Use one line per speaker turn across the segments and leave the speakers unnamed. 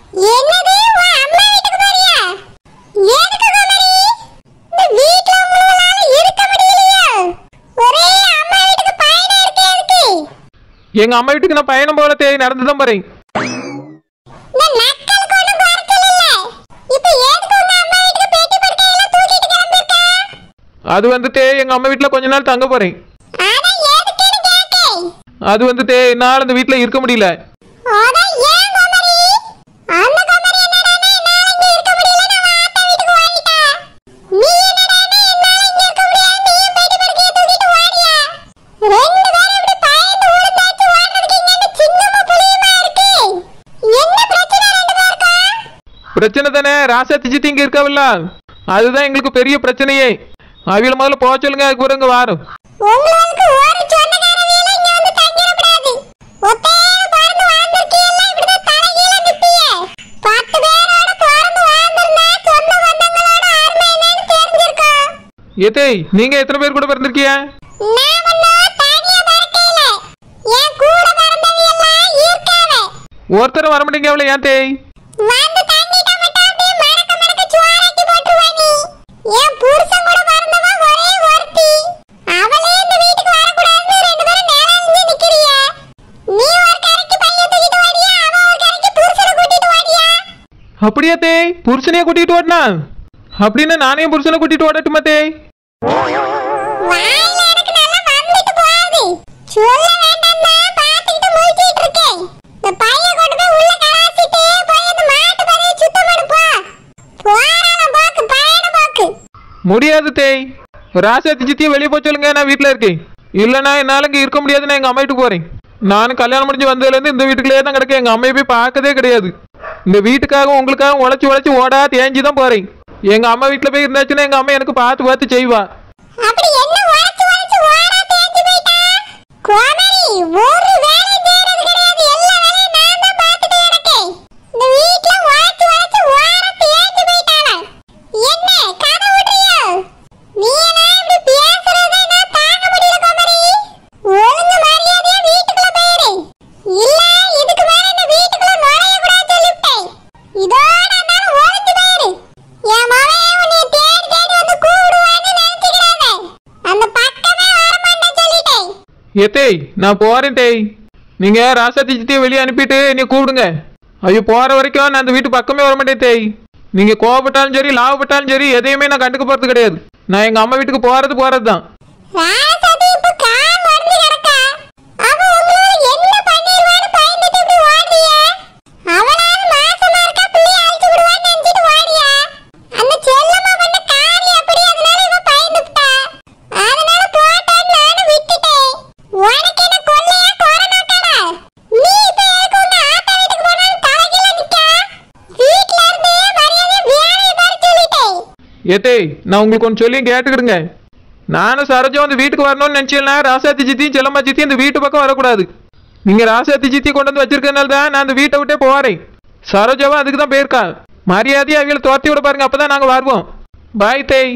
என்னது உன் அம்மா வீட்டுக்கு போறியா எதுக்கு குமரி இந்த வீட்ல உங்களால இருக்க முடியலையா ஒரே அம்மா வீட்டுக்கு பயணம் இருக்கே எதுக்கு
எங்க அம்மா வீட்டுக்கு நான் பயணம் போல தேய் நடந்து தான் போறேன்
இந்த நக்கலுக்கு ஒண்ணும் குறைச்சல் இல்ல இப்ப எதுக்கு உங்க அம்மா வீட்டுக்கு பேட்டி படுக்கையெல்லாம் தூக்கிட்டு கிளம்பிருக்க
அது வந்துட்டு எங்க அம்மா வீட்டுல கொஞ்ச நாள் தங்க போறேன்
அதான் எதுக்குன்னு கேட்டேன்
அது வந்துட்டு என்னால் அந்த வீட்டுல இருக்க முடியல
அதான் ஏன் குமரி அந்த குமரி என்னடான்னா என்னால இங்க இருக்க முடியல நான் ஆத்தா வீட்டுக்கு ஓடிட்டா நீ என்னடான்னா என்னால இங்க இருக்க முடியாது நீயும் பேட்டி படுக்கையை தூக்கிட்டு ஓடியா ரெண்டு பேரும் இப்படி பயந்து உளுந்தாச்சு ஓடுறதுக்கு இங்க என்ன சின்னமா புளியுமா இருக்கு என்ன பிரச்சனை ரெண்டு பேருக்கும்
பிரச்சனை தானே ராசா திஜித்தி இங்க இருக்காவில்ல அதுதான் எங்களுக்கு பெரிய பிரச்சனையே அவியல முதல்ல போக சொல்லுங்க அதுக்கு பிறகு இங்க வாரம்
உங்களுக்கு ஒரு சொந்தக்காரவியல இங்க வந்து தங்கிடக்கூடாது ஒத்தையில பிறந்து வாழ்ந்திருக்கீல்ல இப்படிதான் தலைகீழ நிப்பியே பத்து பேரோட பிறந்து வாழ்ந்திருந்தா சொந்த பந்தங்களோட அருமை என்னன்னு தெரிஞ்சிருக்கும்
ஏத்தேய் நீங்க எத்தனை பேர் கூட பிறந்திருக்கிய
நான் ஒன்னும் தனியா பிறக்கையில என் கூட பிறந்தவியெல்லாம் இருக்காவே
ஒருத்தரும் வர மாட்டீங்க அவளை ஏன் தேய்
வந்து தங்கிட்ட மட்டும் அப்படியே மறக்க மறக்க சோறாக்கி போட்டுருவா நீ என் புருஷன் கூட பிறந்தவ ஒரே ஒருத்தி அவளே இந்த வீட்டுக்கு வரக்கூடாதுன்னு ரெண்டு பேரும் நேரழிஞ்சு நிக்கிறிய நீ ஒரு கரைக்கு பையன் தூக்கிட்டு ஓடியா அவ ஒரு கரைக்கு புருஷனை கூட்டிட்டு ஓடியா
அப்படியா தேய் புருஷனையே கூட்டிட்டு ஓடனா அப்படின்னு நானே புருஷனை கூட்டிட்டு ஓடட்டுமா தேய்
வாயில எனக்கு நல்லா வந்துட்டு போகுது சொல்ல வேண்டாம் தான் பார்த்துக்கிட்டு முழிச்சிட்டு இருக்கேன் இந்த பையன் கொண்டு போய் உள்ள கடாசிட்டு போய் அந்த மாட்டு பறியை சுத்தம் எடுப்பா போறான போக்கு பயண போக்கு
முடியாது தேய் ராசா திஜித்தியை வெளியே போக சொல்லுங்க நான் வீட்டில் இருக்கேன் இல்லைன்னா என்னால் இங்கே இருக்க முடியாது நான் எங்கள் அம்மா வீட்டுக்கு போகிறேன் நானும் கல்யாணம் முடிஞ்சு வந்ததுலேருந்து இந்த வீட்டுக்குள்ளேயே தான் கிடக்கேன் எங்கள் அம்மையை போய் பார்க்கதே கிடையாது இந்த வீட்டுக்காக உங்களுக்காக உழைச்சி உழைச்சி ஓடா தேஞ்சி தான் போகிறேன் எங்கள் அம்மா வீட்டில் போய் இருந்தாச்சுன்னா எங்கள் அம்மா எனக்கு பார்த்து பார்த்து செய்வா
அப்படி என்ன உரைச்சு உரைச்சு ஓடா தேஞ்சு போயிட்டா கோமரி ஒரு வேலை செய்யறது கிடையாது எல்லா வேலையும் நான் தான் பார்த்துட்டு இருக்கேன் இந்த வீட்ல உரைச்சு உரைச்சு ஓட தேஞ்சு போயிட்டாளா என்ன கதை விடுறியோ நீ எல்லாம் இப்படி பேசுறதை நான் தாங்க முடியல கோமரி ஒழுங்கு மரியாதையா வீட்டுக்குள்ள போயிரு இல்ல இதுக்கு மேல இந்த வீட்டுக்குள்ள நுழைய கூடாது சொல்லிவிட்டேன் இதோட நான் ஒழிஞ்சு போயிரு என் மகன் உன்னை தேடி தேடி வந்து கூடுவான்னு நினைச்சுக்கிறாங்க அந்த பக்கமே வரமாட்டேன் சொல்லிட்டேன்
ஏத்தேய் நான் போகிறேன் தேய் நீங்கள் ராசா திஜித்தியை வெளியே அனுப்பிட்டு என்னை கூப்பிடுங்க ஐயோ போகிற வரைக்கும் நான் அந்த வீட்டு பக்கமே வர மாட்டேன் தேய் நீங்கள் கோவப்பட்டாலும் சரி லாவப்பட்டாலும் சரி எதையுமே நான் கண்டுக்க போகிறது கிடையாது நான் எங்கள் அம்மா வீட்டுக்கு போகிறது போகிறது தான்
ராசதி இப்ப கால் உடைஞ்சு கிடக்கா அவ உங்களால என்ன பண்ணிடுவான்னு பயந்துட்டு இப்படி ஓடுறிய அவளால மாசமா இருக்கா பிள்ளைய அழிச்சு விடுவான்னு நினைச்சிட்டு ஓடியா அந்த செல்லம்மா பண்ண காரி அப்படி அதனால இவ பயந்துட்டா அதனால போட்டான்னு நானும் விட்டுட்டேன் உனக்கு என்ன கொல்லையா கொரநாட்டாடா நீ இப்ப எதுக்கு உங்க ஆத்தா வீட்டுக்கு போனாலும் தலைகீழ நிக்கா வீட்ல இருந்தே மரியாதை வேலையை பாரு சொல்லிட்டேன்
ஏத்தேய் நான் உங்களுக்கு ஒன்று சொல்லி கேட்டுக்கிடுங்க நானும் சரோஜா வந்து வீட்டுக்கு வரணும்னு நினச்சேன்னா ராசாத்தி சித்தியும் செல்லம்மா சித்தியும் இந்த வீட்டு பக்கம் வரக்கூடாது நீங்கள் ராசாத்தி சித்தி கொண்டு வந்து வச்சிருக்கனால தான் நான் அந்த வீட்டை விட்டே போகிறேன் சரோஜாவும் அதுக்கு தான் போயிருக்கா மரியாதையை அவங்களை துரத்தி விட பாருங்க அப்போ தான் நாங்கள் வருவோம் பாய் தேய்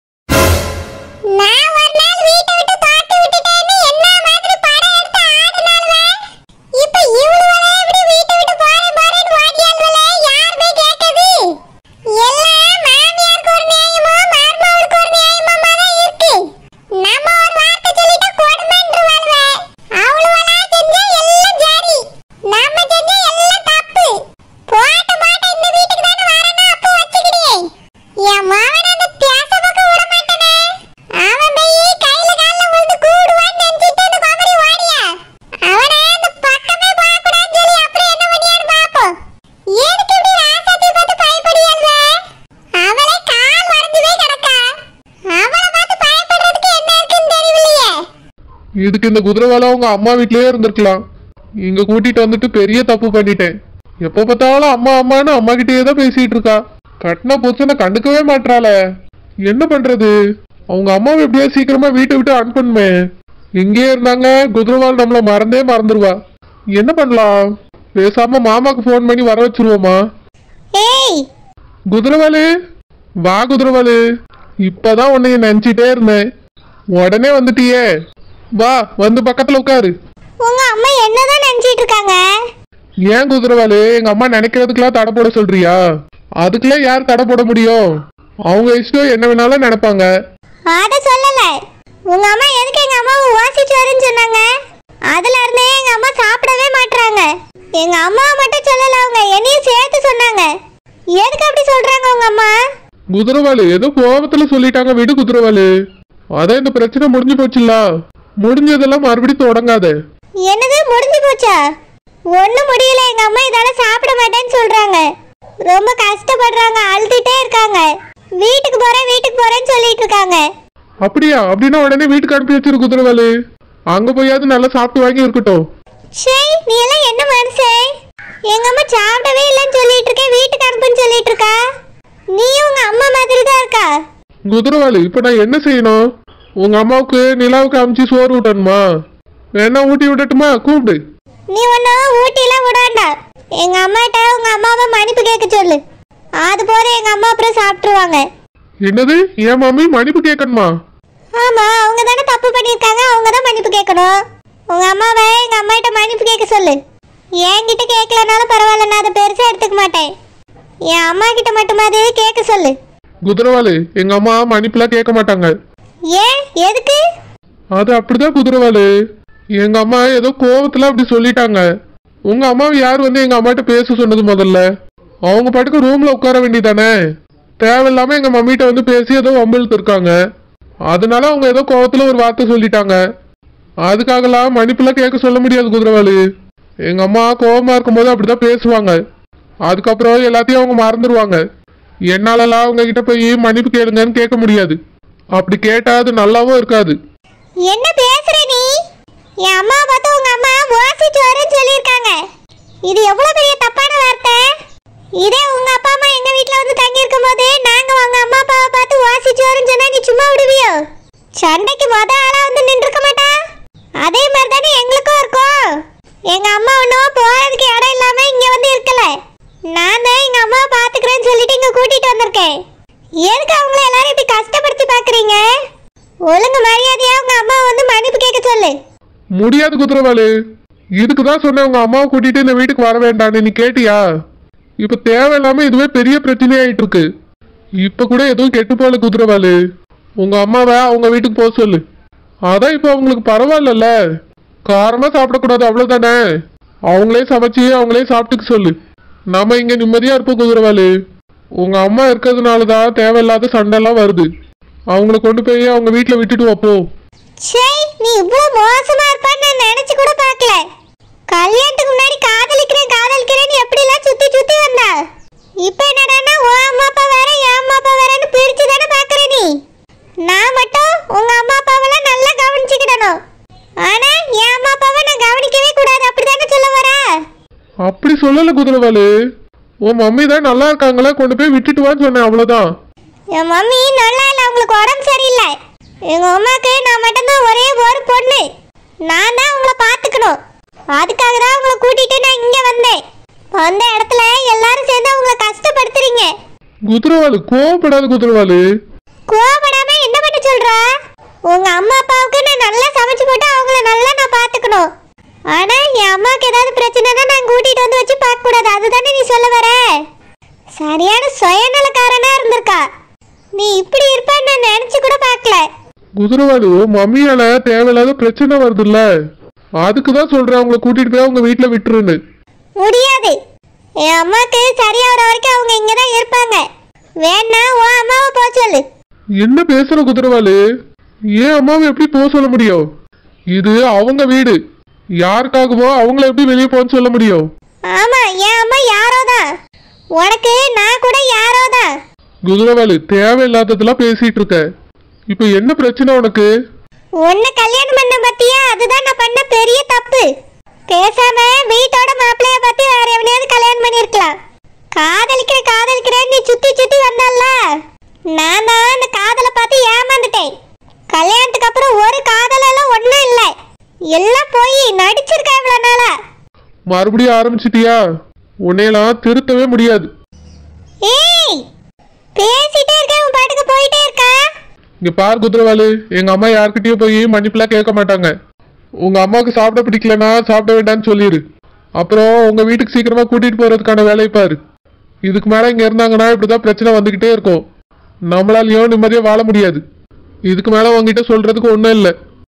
நான் ஒரு நாள் வீட்டை விட்டு தாட்டி விட்டுட்டேன்னு என்ன மாதிரி படம் எடுத்து ஆடுனாலுவே இப்ப இவ்வளவு எப்படி வீட்டை விட்டு போறேன் போறேன்னு ஓடியாள்வலே யார் போய் கேட்கது எல்லாம் மாமியாருக்கு ஒரு நியாயமோ மருமகளுக்கு ஒரு நியாயமோ தான் இருக்கு நம்ம ஒரு வார்த்தை சொல்லிட்டா கொடுமைன்றவாள்வே அவளுவெல்லாம் செஞ்சா எல்லாம் சரி நம்ம செஞ்சா எல்லாம் தப்பு போட்ட போட்ட இந்த வீட்டுக்கு தானே வரணும் அப்போ வச்சுக்கிடியே என் மாவன் அந்த பேச பக்கம் விட மாட்டானே அவன் போய் கையில கால்ல விழுந்து கூடுவான்னு நினைச்சிட்டு அந்த குமரி ஓடியா அவனை அந்த பக்கமே பார்க்கக்கூடாதுன்னு சொல்லி அப்புறம் என்ன பண்ணியான்னு பாப்போம் எதுக்கு இப்படி ராசாத்தி பார்த்து பயப்படியாள்வே அவளே கால் உடைஞ்சு போய் கிடக்கா அவளை பார்த்து பயப்படுறதுக்கு என்ன இருக்குன்னு தெரியலையே
இதுக்கு இந்த குதிரைவால அவங்க அம்மா வீட்லயே இருந்திருக்கலாம் இங்க கூட்டிட்டு வந்துட்டு பெரிய தப்பு பண்ணிட்டேன் எப்ப பார்த்தாலும் அம்மா அம்மான்னு அம்மா கிட்டயே தான் பேசிட்டு இருக்கா கட்டின புருஷனை கண்டுக்கவே மாட்றாளே என்ன பண்றது அவங்க அம்மாவை எப்படியா சீக்கிரமா வீட்டை விட்டு அனுப்பணுமே இங்கேயே இருந்தாங்க குதிரைவால் நம்மள மறந்தே மறந்துடுவா என்ன பண்ணலாம் பேசாம மாமாக்கு ஃபோன் பண்ணி வர வச்சிருவோமா
ஏய்
குதிரைவாலு வா குதிரைவாலு இப்பதான் உன்னைய நினைச்சிட்டே இருந்தேன் உடனே வந்துட்டியே வா வந்து பக்கத்துல உட்காரு
உங்க அம்மா என்னதான் நினைச்சிட்டு இருக்காங்க
ஏன் குதிரவாளு எங்க அம்மா நினைக்கிறதுக்கெல்லாம் தடை போட சொல்றியா அதுக்கெல்லாம் யார் தடை போட முடியும் அவங்க இஷ்டம் என்ன வேணாலும் நினைப்பாங்க
அத சொல்லல உங்க அம்மா எதுக்கு எங்க அம்மாவை வாசிச்சு வரேன்னு சொன்னாங்க அதுல இருந்தே எங்க அம்மா சாப்பிடவே மாட்றாங்க எங்க அம்மாவை மட்டும் சொல்லல அவங்க என்னையும் சேர்த்து சொன்னாங்க எதுக்கு அப்படி சொல்றாங்க உங்க அம்மா
குதிரவாளு ஏதோ கோபத்துல சொல்லிட்டாங்க விடு குதிரவாளு அதான் இந்த பிரச்சனை முடிஞ்சு போச்சுல்ல முடிஞ்சதெல்லாம் மறுபடியும் தொடங்காத
என்னது முடிஞ்சு போச்சா ஒண்ணும் முடியல எங்க அம்மா இதால சாப்பிட மாட்டேன்னு சொல்றாங்க ரொம்ப கஷ்டப்படுறாங்க அழுதுட்டே இருக்காங்க வீட்டுக்கு போறேன் வீட்டுக்கு போறேன்னு சொல்லிட்டு இருக்காங்க
அப்படியா அப்படின்னா உடனே வீட்டுக்கு அனுப்பி வச்சிரு குதிரவாளு அங்க போயாவது நல்லா சாப்பிட்டு வாங்கி இருக்கட்டும்
ஷே நீ எல்லாம் என்ன மனுஷன் எங்க அம்மா சாப்பிடவே இல்லைன்னு சொல்லிட்டு இருக்கேன் வீட்டுக்கு அனுப்புன்னு சொல்லிட்டு இருக்கா நீயும் உங்க அம்மா மாதிரி தான் இருக்கா
குதிரவாளு இப்ப நான் என்ன செய்யணும் உங்க அம்மாவுக்கு நிலாவுக்கு அமிச்சு சோறு ஊட்டணுமா வேணா ஊட்டி விடட்டுமா கூப்பிடு
நீ ஒன்னும் ஊட்டிலாம் விடாண்டா எங்க அம்மாட்ட உங்க அம்மாவை மன்னிப்பு கேட்க சொல்லு அது போற எங்க அம்மா அப்புறம் சாப்பிட்டுருவாங்க
என்னது என் மம்மி மன்னிப்பு கேட்கணுமா
ஆமா அவங்க தானே தப்பு பண்ணியிருக்காங்க அவங்க தான் மன்னிப்பு கேட்கணும் உங்க அம்மாவை எங்க அம்மாட்ட மன்னிப்பு கேட்க சொல்லு என்கிட்ட கேட்கலனாலும் பரவாயில்ல நான் அதை பெருசா எடுத்துக்க மாட்டேன் என் அம்மா கிட்ட மட்டுமாவது கேட்க சொல்லு
குதிரவாளு எங்க அம்மா மன்னிப்புலாம் கேட்க மாட்டாங்க
ஏன் எதுக்கு
அது அப்படிதான் குதிரவாளு எங்க அம்மா ஏதோ கோவத்துல அப்படி சொல்லிட்டாங்க உங்க அம்மாவை யார் வந்து எங்க அம்மாட்ட பேச சொன்னது முதல்ல அவங்க பாட்டுக்கு ரூம்ல உட்கார வேண்டியதானே தேவையில்லாம எங்க மம்மிட்ட வந்து பேசி ஏதோ வம்பிழுத்து இருக்காங்க அதனால அவங்க ஏதோ கோவத்துல ஒரு வார்த்தை சொல்லிட்டாங்க அதுக்காகலாம் மன்னிப்புலாம் கேட்க சொல்ல முடியாது குதிரவாளு எங்க அம்மா கோவமா இருக்கும்போது அப்படிதான் பேசுவாங்க அதுக்கப்புறம் எல்லாத்தையும் அவங்க மறந்துடுவாங்க என்னாலலாம் அவங்க கிட்ட போய் மன்னிப்பு கேளுங்கன்னு கேட்க முடியாது அப்படி கேட்டா அது நல்லாவும் இருக்காது
என்ன பேசுற நீ என் அம்மா பார்த்து உங்க அம்மா வாசிச்சு வரேன்னு சொல்லியிருக்காங்க இது எவ்வளவு பெரிய தப்பான வார்த்தை இதே உங்க அப்பா அம்மா எங்க வீட்ல வந்து தங்கி இருக்கும்போது நாங்க உங்க அம்மா அப்பாவை பார்த்து வாசிச்சு வரேன்னு சொன்னா நீ சும்மா விடுவியோ சண்டைக்கு மொத ஆளா வந்து நின்றுக்க மாட்டா அதே மாதிரி தானே எங்களுக்கும் இருக்கும் எங்க அம்மா ஒன்றும் போறதுக்கு இடம் இல்லாம இங்க வந்து இருக்கல நான் தான் எங்க அம்மாவை பாத்துக்கிறேன்னு சொல்லிட்டு இங்க கூட்டிட்டு வந்திருக்கேன் எதுக்கு அவங்கள எல்லாரும் இப்படி கஷ்டப்படுத்தி பாக்குறீங்க ஒழுங்கு மரியாதையா உங்க அம்மா வந்து மன்னிப்பு கேட்க சொல்லு
முடியாது குதிரவாளு இதுக்கு தான் சொன்னேன் உங்க அம்மாவை கூட்டிட்டு இந்த வீட்டுக்கு வர வேண்டாம்னு நீ கேட்டியா இப்ப தேவையில்லாம இதுவே பெரிய பிரச்சனையாயிட்டு இருக்கு இப்ப கூட எதுவும் கெட்டு போல குதிரவாளு உங்க அம்மாவை அவங்க வீட்டுக்கு போக சொல்லு அதான் இப்ப அவங்களுக்கு பரவாயில்லல்ல காரமா சாப்பிடக்கூடாது அவ்வளவுதானே அவங்களே சமைச்சு அவங்களே சாப்பிட்டுக்க சொல்லு நாம இங்க நிம்மதியா இருப்போம் குதிரவாளு உங்க அம்மா இருக்கிறதுனால தான் தேவையில்லாத சண்டைலாம் வருது அவங்கள கொண்டு போய் அவங்க வீட்டுல விட்டுட்டு வைப்போ
ச்சே நீ இவ்வளவு மோசமா இருப்பான்னு நான் நினைச்சு கூட பார்க்கல கல்யாணத்துக்கு முன்னாடி காதலிக்கிறேன் காதலிக்கிறேன்னு எப்படிலாம் சுத்தி சுத்தி வந்தா இப்போ என்னடான்னா உன் அம்மா அப்பா வேற என் அம்மா அப்பா வேறன்னு பிரிச்சு தானே பாக்குற நீ நான் மட்டும் உங்க அம்மா அப்பாவெல்லாம் நல்லா கவனிச்சுக்கிடணும் ஆனா என் அம்மா அப்பாவை நான் கவனிக்கவே கூடாது அப்படிதானே சொல்ல வர
அப்படி சொல்லல குதிரவாளு உன் மம்மி தான் நல்லா இருக்காங்களா கொண்டு போய் விட்டுட்டு வான்னு சொன்னேன் அவ்வளவுதான்
என் மம்மி நல்லா இல்லை அவங்களுக்கு உடம்பு சரியில்லை எங்க அம்மாக்கு நான் மட்டும்தான் ஒரே ஒரு பொண்ணு நான் தான் உங்களை பார்த்துக்கணும் அதுக்காக தான் உங்களை கூட்டிட்டு நான் இங்க வந்தேன் வந்த இடத்துல எல்லாரும் சேர்ந்து உங்களை கஷ்டப்படுத்துறீங்க
குதிரவாளு கோவப்படாத குதிரவாளு
கோவப்படாம என்ன பண்ண சொல்றா உங்க அம்மா அப்பாவுக்கு நான் நல்லா சமைச்சு போட்டு அவங்கள நல்லா நான் பார்த்துக்கணும் ஆனா என் அம்மாவுக்கு ஏதாவது பிரச்சனைனா நான் கூட்டிட்டு வந்து வச்சு பார்க்க கூடாது அதுதானே நீ சொல்ல வர சரியான சுயநலக்காரனா இருந்திருக்கா நீ இப்படி இருப்பேன்னு நான் நினைச்சு கூட பார்க்கல
குதிரவாளு உன் மம்மியால தேவையில்லாத பிரச்சனை வருதுல்ல அதுக்கு தான் சொல்றேன் அவங்கள கூட்டிட்டு போய் அவங்க வீட்டுல விட்டுருன்னு
முடியாது என் அம்மாக்கு சரியாகிற வரைக்கும் அவங்க இங்க தான் இருப்பாங்க வேணா உன் அம்மாவை போக சொல்லு
என்ன பேசுற குதிரவாளு ஏன் அம்மாவை எப்படி போக சொல்ல முடியும் இது அவங்க வீடு யாருக்காகவோ அவங்கள எப்படி வெளியே போன்னு சொல்ல முடியும்
ஆமா என் அம்மா யாரோ தான் உனக்கு நான் கூட யாரோ தான்
குதிரவாளு தேவையில்லாததெல்லாம் பேசிட்டு இருக்க இப்போ என்ன பிரச்சனை உனக்கு
உன்னை கல்யாணம் பண்ண பத்தியா அதுதான் நான் பண்ண பெரிய தப்பு பேசாம வீட்டோட மாப்பிளைய பார்த்து வேற எவனையாவது கல்யாணம் பண்ணிருக்கலாம் காதலிக்கிற காதலிக்கிறேன் நீ சுத்தி சுத்தி வந்தல்ல நான் தான் அந்த காதலை பார்த்து ஏமாந்துட்டேன் கல்யாணத்துக்கு அப்புறம் ஒரு காதலெல்லாம் ஒன்றும் இல்லை எல்லாம் போய் நடிச்சிருக்கேன் இவ்வளோ நாளா
மறுபடியும் ஆரம்பிச்சிட்டியா உன்னையெல்லாம் திருத்தவே முடியாது
ஏய் பேசிட்டே இருக்கேன் உன் பாட்டுக்கு போயிட்டே இருக்கா
இங்க பார் குதிரவாளு எங்க அம்மா யார்கிட்டயும் போய் மன்னிப்புலாம் கேட்க மாட்டாங்க உங்க அம்மாவுக்கு சாப்பிட பிடிக்கலனா சாப்பிட வேண்டாம்னு சொல்லிடு அப்புறம் உங்க வீட்டுக்கு சீக்கிரமா கூட்டிட்டு போறதுக்கான வேலையை பாரு இதுக்கு மேல இங்க இருந்தாங்கன்னா இப்படிதான் பிரச்சனை வந்துகிட்டே இருக்கும் நம்மளாலையும் நிம்மதியா வாழ முடியாது இதுக்கு மேல உங்ககிட்ட சொல்றதுக்கு ஒண்ணும் இல்லை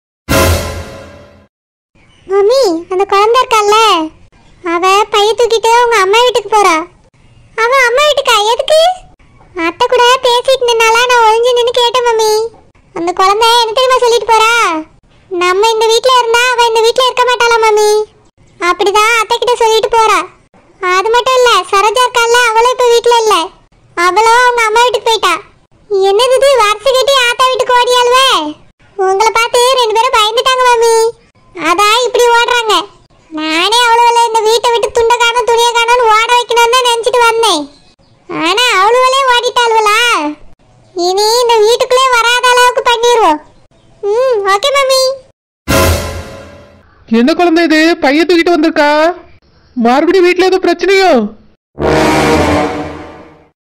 மம்மி அந்த குழந்தை இருக்கால்ல அவ பைய தூக்கிட்டு அவங்க அம்மா வீட்டுக்கு போறா அவ அம்மா வீட்டுக்கா எதுக்கு அத்தை கூட பேசிட்டு நின்னால நான் ஒளிஞ்சு நின்னு கேட்டேன் மம்மி அந்த குழந்தை என்ன தெரியுமா சொல்லிட்டு போறா நம்ம இந்த வீட்ல இருந்தா அவ இந்த வீட்ல இருக்க மாட்டாளா மம்மி அப்படிதான் அத்தை கிட்ட சொல்லிட்டு போறா அது மட்டும் இல்ல சரோஜா இருக்கால்ல அவளும் இப்ப வீட்ல இல்ல அவளும் அவங்க அம்மா வீட்டுக்கு போயிட்டா என்னது இது வருஷ கட்டி ஆத்தா வீட்டுக்கு ஓடியாளுவே உங்களை பார்த்து ரெண்டு பேரும் பயந்துட்டாங்க மம்மி அதான் இப்படி ஓடுறாங்க நானே அவ்வளவுல இந்த வீட்டை விட்டு துண்டை காணும் துணியை காணும்னு ஓட வைக்கணும்னு தான் நினைச்சிட்டு வந்தேன் ஆனா அவ்வளவுலே ஓடிட்டாளுவலா இனி இந்த வீட்டுக்குள்ளே வராத அளவுக்கு பண்ணிடுவோம் ம் ஓகே மம்மி
என்ன குழந்தை இது பைய தூக்கிட்டு வந்திருக்கா மறுபடியும் வீட்டுல ஏதோ பிரச்சனையோ